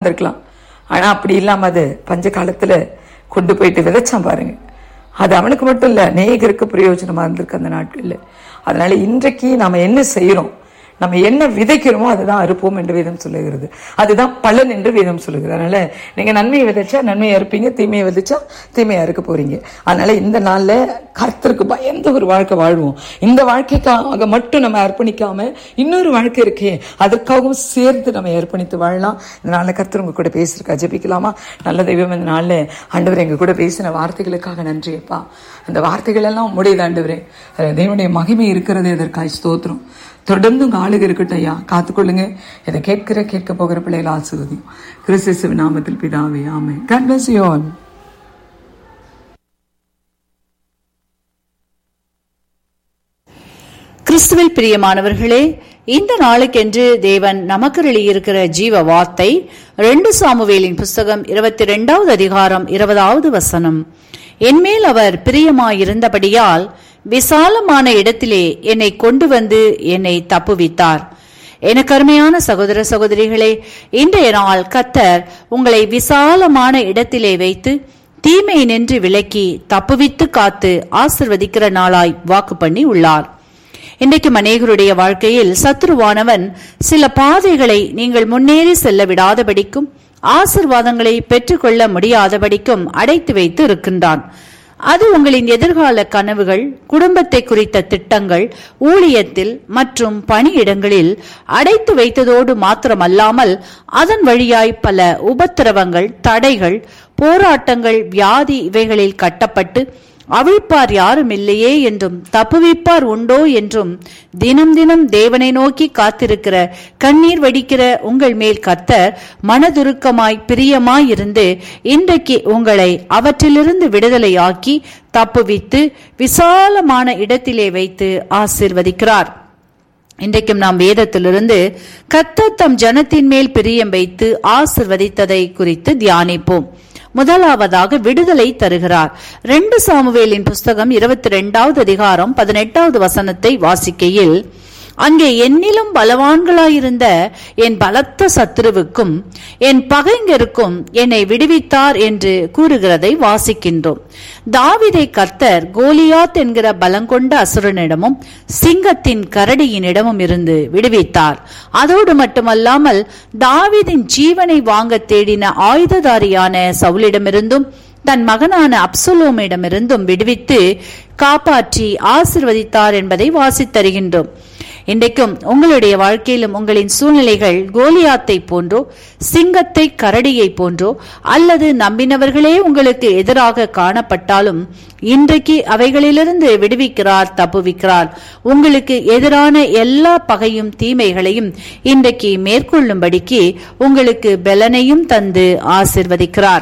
இருந்திருக்கலாம் ஆனா அப்படி இல்லாம அது பஞ்ச காலத்துல கொண்டு போயிட்டு விதைச்சான் பாருங்க அது அவனுக்கு மட்டும் இல்ல நேகருக்கு பிரயோஜனமா இருந்திருக்கு அந்த நாட்கள்ல அதனால இன்றைக்கு நாம என்ன செய்யறோம் நம்ம என்ன விதைக்கிறோமோ அதுதான் அறுப்போம் என்று வேதம் சொல்லுகிறது அதுதான் பலன் என்று வேதம் சொல்லுகிறது அதனால நீங்க நன்மையை விதைச்சா நன்மையை அறுப்பீங்க தீமையை விதைச்சா தீமையை அறுக்க போறீங்க அதனால இந்த நாள்ல கர்த்தருக்கு பயந்த ஒரு வாழ்க்கை வாழ்வோம் இந்த வாழ்க்கைக்காக மட்டும் நம்ம அர்ப்பணிக்காம இன்னொரு வாழ்க்கை இருக்கே அதற்காகவும் சேர்த்து நம்ம அர்ப்பணித்து வாழலாம் இந்த நாள்ல கர்த்தர் உங்க கூட பேசிருக்கா ஜெபிக்கலாமா நல்ல தெய்வம் இந்த நாள்ல ஆண்டவர் எங்க கூட பேசின வார்த்தைகளுக்காக நன்றி அப்பா அந்த வார்த்தைகள் எல்லாம் முடியுது ஆண்டவரே அதுல தேவனுடைய மகிமை இருக்கிறது இதற்காய் ஸ்தோத்திரம் தொடர்ந்து உங்க ஆளுக இருக்கட்டும் ஐயா காத்துக்கொள்ளுங்க இதை கேட்கிற கேட்க போகிற பிள்ளைகள் ஆசிர்வதியும் கிறிஸ்து நாமத்தில் பிதாவே ஆமே God bless you all. கிறிஸ்துவில் பிரியமானவர்களே இந்த நாளுக்கென்று தேவன் நமக்கு இருக்கிற ஜீவ வார்த்தை ரெண்டு சாமுவேலின் புஸ்தகம் இருபத்தி ரெண்டாவது அதிகாரம் இருபதாவது வசனம் என்மேல் அவர் பிரியமாயிருந்தபடியால் விசாலமான இடத்திலே என்னை கொண்டு வந்து என்னை தப்புவித்தார் எனக்கு அருமையான சகோதர சகோதரிகளே இன்றைய நாள் கத்தர் உங்களை விசாலமான இடத்திலே வைத்து தீமை நின்று விலக்கி தப்புவித்து காத்து ஆசிர்வதிக்கிற நாளாய் வாக்கு பண்ணி உள்ளார் இன்றைக்கு அநேகருடைய வாழ்க்கையில் சத்ருவானவன் சில பாதைகளை நீங்கள் முன்னேறி செல்ல விடாதபடிக்கும் ஆசிர்வாதங்களை பெற்றுக்கொள்ள முடியாதபடிக்கும் அடைத்து வைத்து இருக்கின்றான் அது உங்களின் எதிர்கால கனவுகள் குடும்பத்தை குறித்த திட்டங்கள் ஊழியத்தில் மற்றும் பணியிடங்களில் அடைத்து வைத்ததோடு மாத்திரமல்லாமல் அதன் வழியாய் பல உபத்திரவங்கள் தடைகள் போராட்டங்கள் வியாதி இவைகளில் கட்டப்பட்டு அவிழ்ப்பார் யாரும் இல்லையே என்றும் தப்புவிப்பார் உண்டோ என்றும் தினம் தினம் தேவனை நோக்கி காத்திருக்கிற கண்ணீர் வடிக்கிற உங்கள் மேல் கத்தர் மனதுருக்கமாய் பிரியமாய் இருந்து இன்றைக்கு உங்களை அவற்றிலிருந்து விடுதலையாக்கி தப்புவித்து விசாலமான இடத்திலே வைத்து ஆசிர்வதிக்கிறார் இன்றைக்கும் நாம் வேதத்திலிருந்து கத்தர் தம் ஜனத்தின் மேல் பிரியம் வைத்து ஆசிர்வதித்ததை குறித்து தியானிப்போம் முதலாவதாக விடுதலை தருகிறார் ரெண்டு சாமுவேலின் புஸ்தகம் இருபத்தி ரெண்டாவது அதிகாரம் பதினெட்டாவது வசனத்தை வாசிக்கையில் அங்கே என்னிலும் பலவான்களாயிருந்த என் பலத்த சத்துருவுக்கும் என் பகைஞருக்கும் என்னை விடுவித்தார் என்று கூறுகிறதை வாசிக்கின்றோம் தாவிதை கர்த்தர் கோலியாத் என்கிற பலங்கொண்ட அசுரனிடமும் சிங்கத்தின் கரடியினிடமும் இருந்து விடுவித்தார் அதோடு மட்டுமல்லாமல் தாவிதின் ஜீவனை வாங்க தேடின ஆயுததாரியான சவுலிடமிருந்தும் தன் மகனான அப்சுலோமிடமிருந்தும் விடுவித்து காப்பாற்றி ஆசிர்வதித்தார் என்பதை வாசித்தருகின்றோம் இன்றைக்கும் உங்களுடைய வாழ்க்கையிலும் உங்களின் சூழ்நிலைகள் கோலியாத்தை போன்றோ சிங்கத்தை கரடியை போன்றோ அல்லது நம்பினவர்களே உங்களுக்கு எதிராக காணப்பட்டாலும் இன்றைக்கு அவைகளிலிருந்து விடுவிக்கிறார் தப்புவிக்கிறார் உங்களுக்கு எதிரான எல்லா பகையும் தீமைகளையும் இன்றைக்கு மேற்கொள்ளும்படிக்கு உங்களுக்கு பலனையும் தந்து ஆசிர்வதிக்கிறார்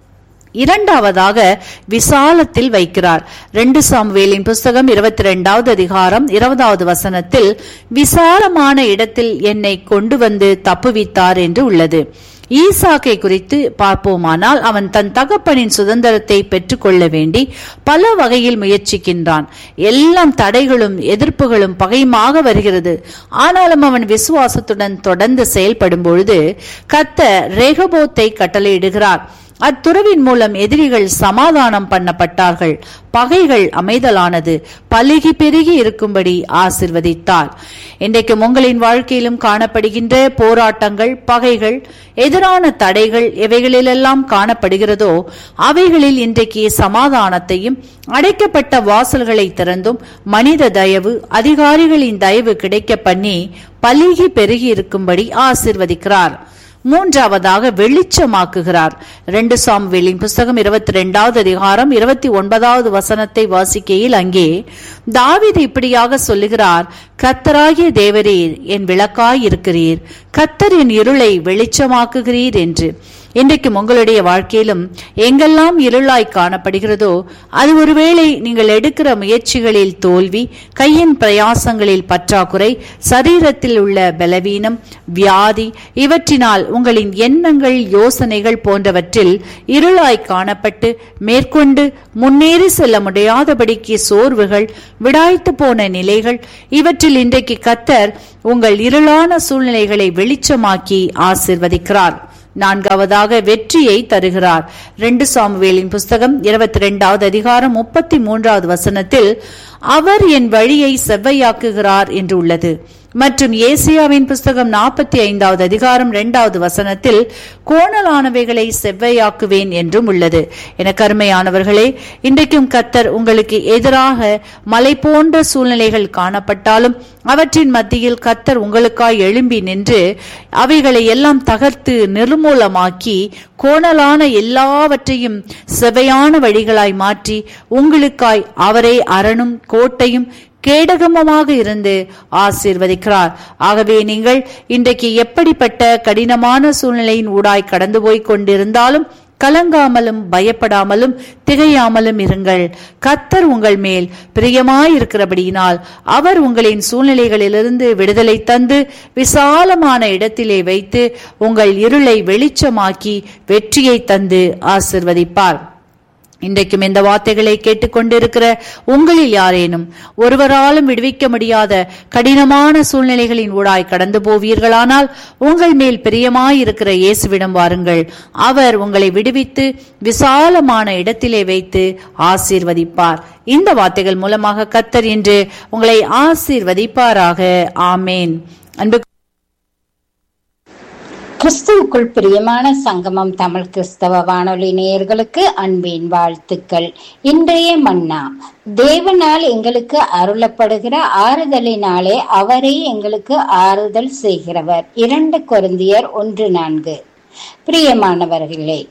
இரண்டாவதாக விசாலத்தில் வைக்கிறார் ரெண்டு சாமுவேலின் புஸ்தகம் இருபத்தி ரெண்டாவது அதிகாரம் இருபதாவது வசனத்தில் விசாலமான இடத்தில் என்னை கொண்டு வந்து தப்புவித்தார் என்று உள்ளது ஈசாக்கை குறித்து பார்ப்போமானால் அவன் தன் தகப்பனின் சுதந்திரத்தை பெற்றுக்கொள்ள வேண்டி பல வகையில் முயற்சிக்கின்றான் எல்லாம் தடைகளும் எதிர்ப்புகளும் பகையுமாக வருகிறது ஆனாலும் அவன் விசுவாசத்துடன் தொடர்ந்து செயல்படும் பொழுது கத்த ரேகபோத்தை கட்டளையிடுகிறார் அத்துறவின் மூலம் எதிரிகள் சமாதானம் பண்ணப்பட்டார்கள் பகைகள் அமைதலானது பலுகி பெருகி இருக்கும்படி ஆசிர்வதித்தார் இன்றைக்கு உங்களின் வாழ்க்கையிலும் காணப்படுகின்ற போராட்டங்கள் பகைகள் எதிரான தடைகள் எவைகளிலெல்லாம் காணப்படுகிறதோ அவைகளில் இன்றைக்கு சமாதானத்தையும் அடைக்கப்பட்ட வாசல்களை திறந்தும் மனித தயவு அதிகாரிகளின் தயவு கிடைக்க பண்ணி பலுகி பெருகி இருக்கும்படி ஆசிர்வதிக்கிறார் மூன்றாவதாக வெளிச்சமாக்குகிறார் ரெண்டு சாமுவேலின் புஸ்தகம் இருபத்தி ரெண்டாவது அதிகாரம் இருபத்தி ஒன்பதாவது வசனத்தை வாசிக்கையில் அங்கே தாவிது இப்படியாக சொல்லுகிறார் கத்தராகிய தேவரீர் என் விளக்காய் இருக்கிறீர் கத்தர் என் இருளை வெளிச்சமாக்குகிறீர் என்று இன்றைக்கும் உங்களுடைய வாழ்க்கையிலும் எங்கெல்லாம் இருளாய் காணப்படுகிறதோ அது ஒருவேளை நீங்கள் எடுக்கிற முயற்சிகளில் தோல்வி கையின் பிரயாசங்களில் பற்றாக்குறை சரீரத்தில் உள்ள பலவீனம் வியாதி இவற்றினால் உங்களின் எண்ணங்கள் யோசனைகள் போன்றவற்றில் இருளாய் காணப்பட்டு மேற்கொண்டு முன்னேறி செல்ல முடியாதபடிக்கு சோர்வுகள் விடாய்த்து போன நிலைகள் இவற்றில் இன்றைக்கு கத்தர் உங்கள் இருளான சூழ்நிலைகளை வெளிச்சமாக்கி ஆசிர்வதிக்கிறார் நான்காவதாக வெற்றியை தருகிறார் ரெண்டு சாமுவேலின் புஸ்தகம் இருபத்தி ரெண்டாவது அதிகாரம் முப்பத்தி மூன்றாவது வசனத்தில் அவர் என் வழியை செவ்வையாக்குகிறார் என்று உள்ளது மற்றும் ஏசியாவின் புஸ்தகம் நாற்பத்தி ஐந்தாவது அதிகாரம் இரண்டாவது வசனத்தில் கோணலானவைகளை செவ்வையாக்குவேன் என்றும் உள்ளது என கருமையானவர்களே இன்றைக்கும் கத்தர் உங்களுக்கு எதிராக மலை போன்ற சூழ்நிலைகள் காணப்பட்டாலும் அவற்றின் மத்தியில் கத்தர் உங்களுக்காய் எழும்பி நின்று அவைகளை எல்லாம் தகர்த்து நிர்மூலமாக்கி கோணலான எல்லாவற்றையும் செவையான வழிகளாய் மாற்றி உங்களுக்காய் அவரே அரணும் கோட்டையும் கேடகமமாக இருந்து ஆசீர்வதிக்கிறார் ஆகவே நீங்கள் இன்றைக்கு எப்படிப்பட்ட கடினமான சூழ்நிலையின் ஊடாய் கடந்து போய் கொண்டிருந்தாலும் கலங்காமலும் பயப்படாமலும் திகையாமலும் இருங்கள் கத்தர் உங்கள் மேல் பிரியமாயிருக்கிறபடியினால் அவர் உங்களின் சூழ்நிலைகளிலிருந்து விடுதலை தந்து விசாலமான இடத்திலே வைத்து உங்கள் இருளை வெளிச்சமாக்கி வெற்றியை தந்து ஆசிர்வதிப்பார் இன்றைக்கும் இந்த வார்த்தைகளை கேட்டுக்கொண்டிருக்கிற உங்களில் யாரேனும் ஒருவராலும் விடுவிக்க முடியாத கடினமான சூழ்நிலைகளின் ஊடாய் கடந்து போவீர்களானால் உங்கள் மேல் பிரியமாயிருக்கிற இயேசுவிடம் வாருங்கள் அவர் உங்களை விடுவித்து விசாலமான இடத்திலே வைத்து ஆசீர்வதிப்பார் இந்த வார்த்தைகள் மூலமாக கத்தர் இன்று உங்களை ஆசீர்வதிப்பாராக ஆமேன் அன்பு கிறிஸ்துவுக்குள் பிரியமான சங்கமம் தமிழ் கிறிஸ்தவ வானொலி நேயர்களுக்கு அன்பின் வாழ்த்துக்கள் இன்றைய மன்னா தேவனால் எங்களுக்கு அருளப்படுகிற ஆறுதலினாலே அவரே எங்களுக்கு ஆறுதல் செய்கிறவர் இரண்டு கொருந்தியர் ஒன்று நான்கு பிரியமானவர்களே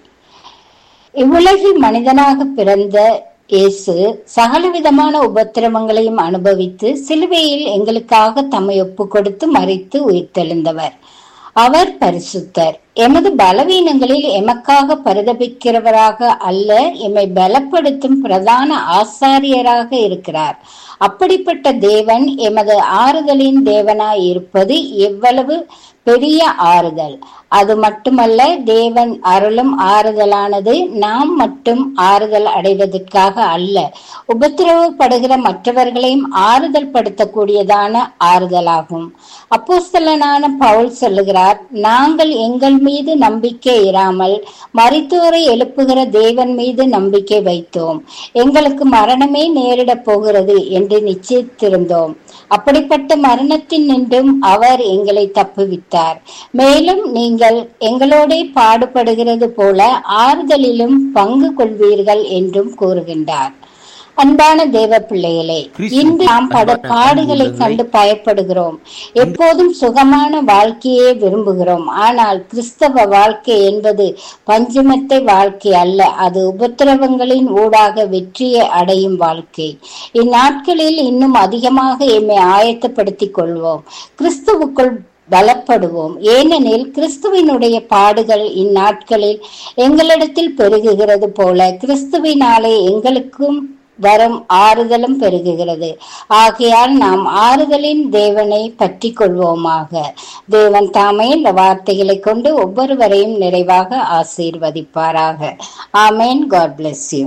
இவ்வுலகில் மனிதனாக பிறந்த இயேசு சகலவிதமான உபத்திரவங்களையும் அனுபவித்து சிலுவையில் எங்களுக்காக தம்மை ஒப்பு கொடுத்து மறித்து உயிர்த்தெழுந்தவர் அவர் பரிசுத்தர் எமது பலவீனங்களில் எமக்காக பரிதபிக்கிறவராக அல்ல எம்மை பலப்படுத்தும் பிரதான ஆசாரியராக இருக்கிறார் அப்படிப்பட்ட தேவன் எமது ஆறுதலின் தேவனாய் இருப்பது எவ்வளவு பெரிய ஆறுதல் அது மட்டுமல்ல தேவன் அருளும் ஆறுதலானது நாம் மட்டும் ஆறுதல் அடைவதற்காக அல்ல உபத்திரவப்படுகிற மற்றவர்களையும் ஆறுதல் படுத்தக்கூடியதான ஆறுதலாகும் அப்போஸ்தலனான பவுல் சொல்லுகிறார் நாங்கள் எங்கள் மீது நம்பிக்கை இராமல் மரித்தோரை எழுப்புகிற தேவன் மீது நம்பிக்கை வைத்தோம் எங்களுக்கு மரணமே நேரிடப் போகிறது என்று நிச்சயித்திருந்தோம் அப்படிப்பட்ட மரணத்தின் நின்றும் அவர் எங்களை தப்புவித்தார் மேலும் நீங்கள் எங்களோட பாடுபடுகிறது போல ஆறுதலிலும் பங்கு கொள்வீர்கள் என்றும் கூறுகின்றார் அன்பான தேவ பிள்ளைகளே இன்று நாம் பட பாடுகளை கண்டு பயப்படுகிறோம் எப்போதும் சுகமான வாழ்க்கையே விரும்புகிறோம் ஆனால் கிறிஸ்தவ வாழ்க்கை என்பது பஞ்சமத்தை வாழ்க்கை அல்ல அது உபத்திரவங்களின் ஊடாக வெற்றியை அடையும் வாழ்க்கை இந்நாட்களில் இன்னும் அதிகமாக எம்மை ஆயத்தப்படுத்திக் கொள்வோம் கிறிஸ்துவுக்குள் பலப்படுவோம் ஏனெனில் கிறிஸ்துவினுடைய பாடுகள் இந்நாட்களில் எங்களிடத்தில் பெருகுகிறது போல கிறிஸ்துவினாலே எங்களுக்கும் வரும் ஆறுதலும் பெருகுகிறது ஆகையால் நாம் ஆறுதலின் தேவனை பற்றி கொள்வோமாக தேவன் தாமே இந்த வார்த்தைகளை கொண்டு ஒவ்வொருவரையும் நிறைவாக ஆசீர்வதிப்பாராக ஆமேன் காட் பிளஸ் யூ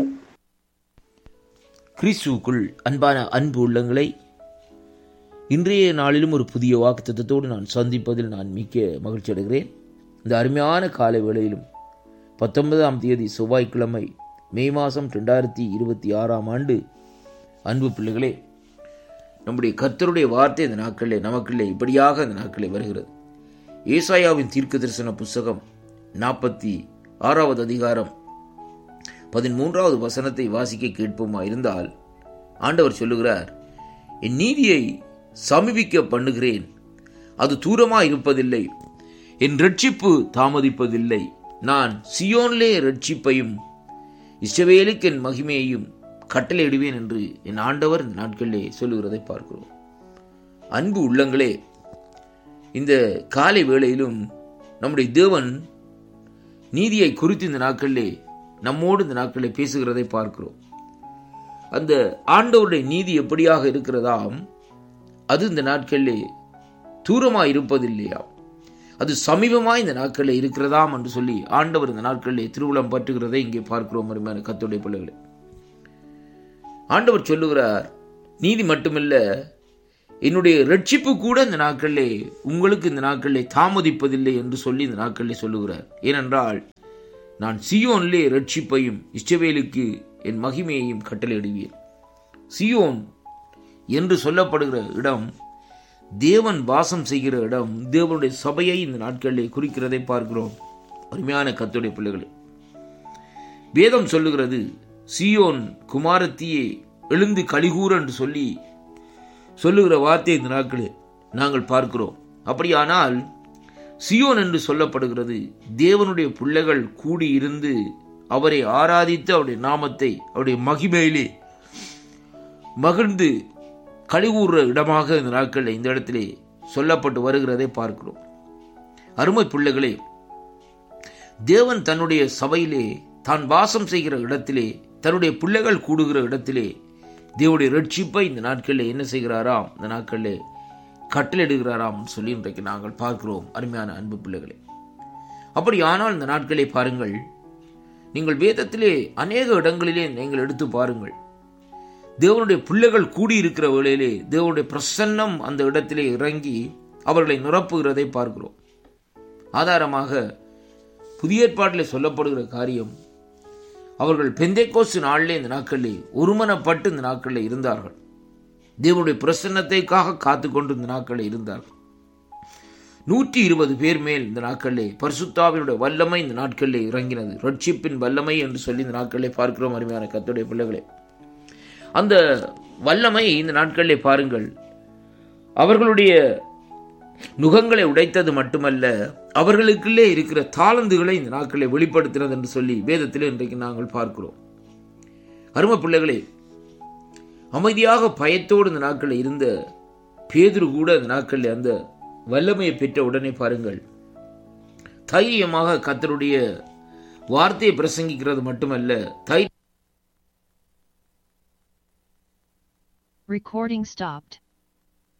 கிறிஸ்துவுக்குள் அன்பான அன்பு உள்ளங்களை இன்றைய நாளிலும் ஒரு புதிய வாக்குத்தத்தோடு நான் சந்திப்பதில் நான் மிக்க மகிழ்ச்சி அடைகிறேன் இந்த அருமையான காலை வேளையிலும் பத்தொன்பதாம் தேதி செவ்வாய்க்கிழமை மே மாதம் ரெண்டாயிரத்தி இருபத்தி ஆறாம் ஆண்டு அன்பு பிள்ளைகளே நம்முடைய கர்த்தருடைய வார்த்தை இந்த நாட்களிலே நமக்குள்ளே இப்படியாக இந்த நாட்களே வருகிறது ஏசாயாவின் தீர்க்க தரிசன புஸ்தகம் நாற்பத்தி ஆறாவது அதிகாரம் பதிமூன்றாவது வசனத்தை வாசிக்க கேட்போமா இருந்தால் ஆண்டவர் சொல்லுகிறார் என் நீதியை சமீபிக்க பண்ணுகிறேன் அது தூரமா இருப்பதில்லை என் ரட்சிப்பு தாமதிப்பதில்லை நான் சியோன்லே ரட்சிப்பையும் இஸ்ரவேலுக்கு என் மகிமையையும் கட்டளையிடுவேன் என்று என் ஆண்டவர் இந்த நாட்களிலே சொல்லுகிறதை பார்க்கிறோம் அன்பு உள்ளங்களே இந்த காலை வேளையிலும் நம்முடைய தேவன் நீதியை குறித்து இந்த நாட்களிலே நம்மோடு இந்த நாட்களிலே பேசுகிறதை பார்க்கிறோம் அந்த ஆண்டவருடைய நீதி எப்படியாக இருக்கிறதாம் அது இந்த நாட்களிலே தூரமாக இருப்பதில்லையா அது சமீபமாய் இந்த நாட்களில் இருக்கிறதாம் என்று சொல்லி ஆண்டவர் இந்த நாட்களிலே திருவிழம் பற்றுகிறதை இங்கே பார்க்கிறோம் அருமையான கத்துடைய பிள்ளைகளே ஆண்டவர் சொல்லுகிறார் நீதி மட்டுமில்ல என்னுடைய ரட்சிப்பு கூட இந்த நாட்களிலே உங்களுக்கு இந்த நாட்களிலே தாமதிப்பதில்லை என்று சொல்லி இந்த நாட்களிலே சொல்லுகிறார் ஏனென்றால் நான் சியோனிலே ரட்சிப்பையும் இஷ்டவேலுக்கு என் மகிமையையும் கட்டளையிடுவேன் சியோன் என்று சொல்லப்படுகிற இடம் தேவன் வாசம் செய்கிற இடம் தேவனுடைய சபையை இந்த நாட்களிலே குறிக்கிறதை பார்க்கிறோம் அருமையான கத்துடைய பிள்ளைகளே வேதம் சொல்லுகிறது சியோன் குமாரத்தியே எழுந்து கலிகூர் என்று சொல்லி சொல்லுகிற வார்த்தை இந்த நாட்களே நாங்கள் பார்க்கிறோம் அப்படியானால் சியோன் என்று சொல்லப்படுகிறது தேவனுடைய பிள்ளைகள் கூடி இருந்து அவரை ஆராதித்து அவருடைய நாமத்தை அவருடைய மகிமையிலே மகிழ்ந்து கழிவுற இடமாக இந்த நாட்களில் இந்த இடத்திலே சொல்லப்பட்டு வருகிறதை பார்க்கிறோம் அருமை பிள்ளைகளே தேவன் தன்னுடைய சபையிலே தான் வாசம் செய்கிற இடத்திலே தன்னுடைய பிள்ளைகள் கூடுகிற இடத்திலே தேவனுடைய ரட்சிப்பை இந்த நாட்களில் என்ன செய்கிறாராம் இந்த நாட்களில் கட்டளிடுகிறாராம் சொல்லி இன்றைக்கு நாங்கள் பார்க்கிறோம் அருமையான அன்பு பிள்ளைகளே அப்படி ஆனால் இந்த நாட்களை பாருங்கள் நீங்கள் வேதத்திலே அநேக இடங்களிலே நீங்கள் எடுத்து பாருங்கள் தேவனுடைய பிள்ளைகள் கூடியிருக்கிற வேளையிலே தேவனுடைய பிரசன்னம் அந்த இடத்திலே இறங்கி அவர்களை நிரப்புகிறதை பார்க்கிறோம் ஆதாரமாக புதிய ஏற்பாட்டில் சொல்லப்படுகிற காரியம் அவர்கள் பெந்தைக்கோசு நாளிலே இந்த நாட்களிலே ஒருமனப்பட்டு இந்த நாட்களில் இருந்தார்கள் தேவனுடைய பிரசன்னத்தைக்காக காத்து கொண்டு இந்த நாட்களில் இருந்தார்கள் நூற்றி இருபது பேர் மேல் இந்த நாட்களிலே பரிசுத்தாவினுடைய வல்லமை இந்த நாட்களிலே இறங்கினது ரட்சிப்பின் வல்லமை என்று சொல்லி இந்த நாட்களிலே பார்க்கிறோம் அருமையான கத்துடைய பிள்ளைகளே அந்த வல்லமை இந்த நாட்களிலே பாருங்கள் அவர்களுடைய நுகங்களை உடைத்தது மட்டுமல்ல அவர்களுக்குள்ளே இருக்கிற தாளந்துகளை இந்த நாட்களை வெளிப்படுத்தினது என்று சொல்லி வேதத்தில் இன்றைக்கு நாங்கள் பார்க்கிறோம் அரும பிள்ளைகளே அமைதியாக பயத்தோடு இந்த நாட்களில் இருந்த பேதுரு கூட இந்த நாட்களில் அந்த வல்லமையை பெற்ற உடனே பாருங்கள் தைரியமாக கத்தருடைய வார்த்தையை பிரசங்கிக்கிறது மட்டுமல்ல தை Recording stopped.